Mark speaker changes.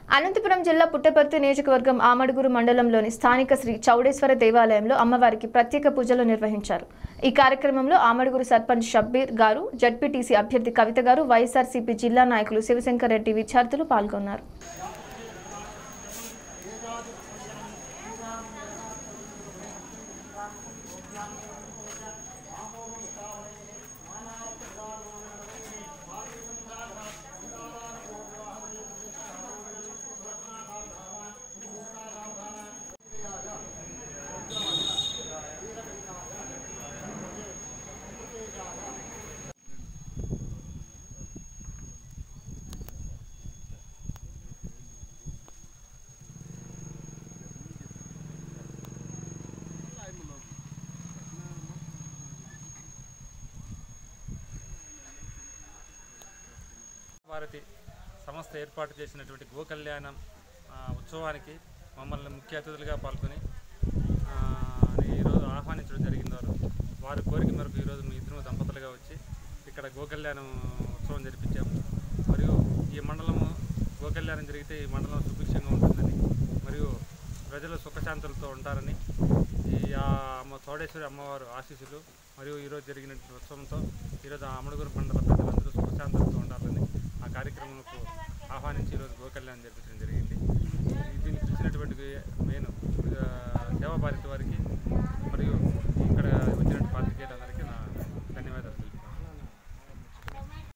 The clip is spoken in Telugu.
Speaker 1: అనంతపురం జిల్లా పుట్టపర్తి నియోజకవర్గం ఆమడుగురు మండలంలోని స్థానిక శ్రీ చౌడేశ్వర దేవాలయంలో అమ్మవారికి ప్రత్యేక పూజలు నిర్వహించారు ఈ కార్యక్రమంలో ఆమడుగురు సర్పంచ్ షబ్బీర్ గారు జడ్పీటీసీ అభ్యర్థి కవిత గారు వైఎస్ఆర్సీపీ జిల్లా నాయకులు శివశంకర్ రెడ్డి విద్యార్థులు పాల్గొన్నారు
Speaker 2: భారతి సంస్థ ఏర్పాటు చేసినటువంటి గోకళ్యాణం ఆ, ఉత్సవానికి మమ్మల్ని ముఖ్య అతిథులుగా పాల్గొని ఆ, ఈరోజు ఆహ్వానించడం జరిగింది వారు వారి కోరిక మేరకు ఈరోజు మీ ఇద్దరు దంపతులుగా వచ్చి ఇక్కడ గోకళ్యాణం ఉత్సవం జరిపించాము మరియు ఈ మండలము గోకళ్యాణం జరిగితే ఈ మండలం సుభిక్షంగా ఉంటుందని మరియు ప్రజలు సుఖశాంతులతో ఉంటారని ఈ ఆ అమ్మ చౌడేశ్వరి అమ్మవారు ఆశీస్సులు మరియు ఈరోజు జరిగినటువంటి ఉత్సవంతో ఈరోజు ఆ అమడుగురు మండల ప్రజలందరూ సుఖశాంతులతో ఉండాలని ఆ కార్యక్రమంకు ఆహ్వానించి ఈరోజు గోకళ్యాణం జరిపించడం జరిగింది దీనికి పిలిచినటువంటి మెయిన్ సేవా భారతి వారికి మరియు ఇక్కడ వచ్చినటువంటి పాత్రికేయులందరికీ